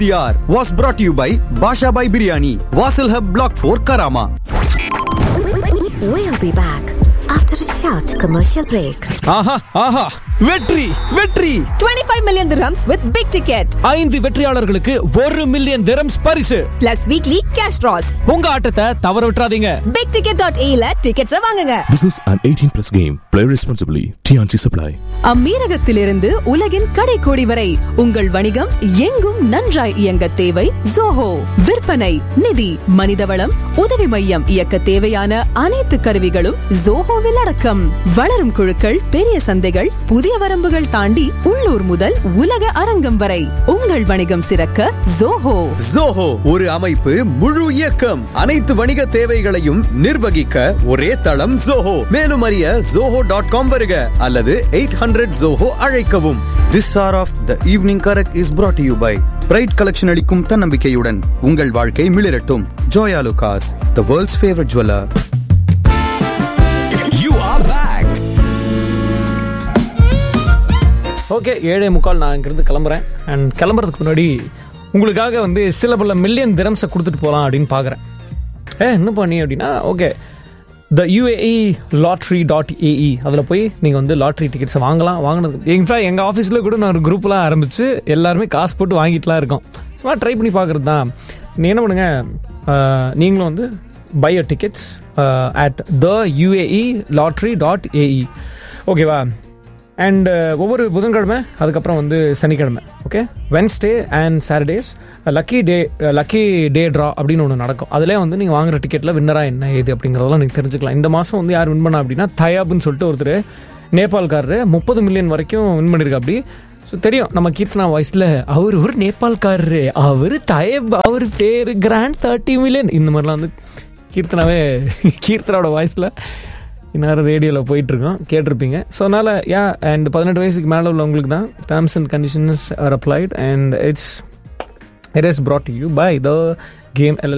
the hour was brought to you by Basha Bhai Biryani, Vasil Hub Block 4 Karama. We'll be back after a short commercial break. ஆஹா ஆஹா வெற்றி வெற்றி 25 million dirhams with big ticket ஐந்து வெற்றியாளர்களுக்கு ஒரு million dirhams பரிசு plus weekly cash draws. உங்க ஆட்டத்தை தவற விட்டுறாதீங்க bigticket.ae ல tickets வாங்குங்க. This is an 18 plus game. Play responsibly. TNC Supply. அம்மீரகத்திலிருந்து உலகின் கடைக்கோடி வரை உங்கள் வணிகம் எங்கும் நன்றாய் இயங்க தேவை ஜோஹோ விற்பனை நிதி மனிதவளம் உதவி மையம் இயக்க தேவையான அனைத்து கருவிகளும் ஜோஹோவில் அடக்கம் வளரும் குழுக்கள் பெரிய சந்தைகள் புதிய வரம்புகள் தாண்டி உள்ளூர் முதல் உலக அரங்கம் வரை உங்கள் வணிகம் சிறக்க ஜோஹோ ஜோஹோ ஒரு அமைப்பு முழு இயக்கம் அனைத்து வணிக தேவைகளையும் நிர்வகிக்க ஒரே தளம் ஜோஹோ மேலும் அறிய ஜோஹோ டாட் காம் வருக அல்லது எயிட் ஹண்ட்ரட் ஜோஹோ அழைக்கவும் this hour of the evening correct is brought to you by pride collection அளிக்கும் தன்னம்பிக்கையுடன் உங்கள் வாழ்க்கை மிளிரட்டும் Joyalukkas the world's favourite jeweller you are back okay ஏழே முக்கால் நான் இங்கிருந்து கிளம்புறேன் அண்ட் கிளம்புறதுக்கு முன்னாடி உங்களுக்காக வந்து சில பல மில்லியன் திரம்ஸை கொடுத்துட்டு போகலாம் அப்படின்னு பார்க்குறேன் ஏ என்ன பண்ணி அப்படின்னா okay the UAE lottery dot AE அதில் போய் நீங்கள் வந்து லாட்ரி டிக்கெட்ஸை வாங்கலாம் வாங்கினதுக்கு இன்ஃபேக்ட் எங்கள் ஆஃபீஸில் கூட நான் ஒரு குரூப்லாம் ஆரம்பித்து எல்லாருமே காசு போட்டு வாங்கிட்டுலாம் இருக்கோம் சும்மா ட்ரை பண்ணி பார்க்குறது தான் நீ என்ன பண்ணுங்க அஹ், நீங்களும் வந்து buy a tickets at the UAE lottery dot AE ஓகேவா அண்ட் ஒவ்வொரு புதன்கிழமை அதுக்கப்புறம் வந்து சனிக்கிழமை okay Wednesday and Saturdays lucky day lucky day draw அப்படின்னு ஒன்று நடக்கும் அதிலே வந்து நீங்கள் வாங்குற டிக்கெட்டில் வின்னராக என்ன ஏது அப்படிங்கிறதெல்லாம் நீங்கள் தெரிஞ்சுக்கலாம் இந்த மாதம் வந்து யார் வின் பண்ணா அப்படின்னா தயாப்னு சொல்லிட்டு ஒருத்தர் நேபாள்காரரு முப்பது மில்லியன் வரைக்கும் வின் பண்ணியிருக்கா அப்படி ஸோ தெரியும் நம்ம கீர்த்தனா வாய்ஸில் அவர் ஒரு நேபாள்காரரு அவர் தயப் அவர் பேர் கிராண்ட் தேர்ட்டி மில்லியன் இந்த மாதிரிலாம் வந்து கீர்த்தனாவே கீர்த்தனாவோட வாய்ஸில் இந்நேரம் ரேடியோவில் போயிட்டுருக்கோம் கேட்டிருப்பீங்க ஸோ அதனால் யா அண்ட் பதினெட்டு வயசுக்கு மேலே உள்ளவங்களுக்கு தான் terms and conditions are applied and it's it is brought to you by the game L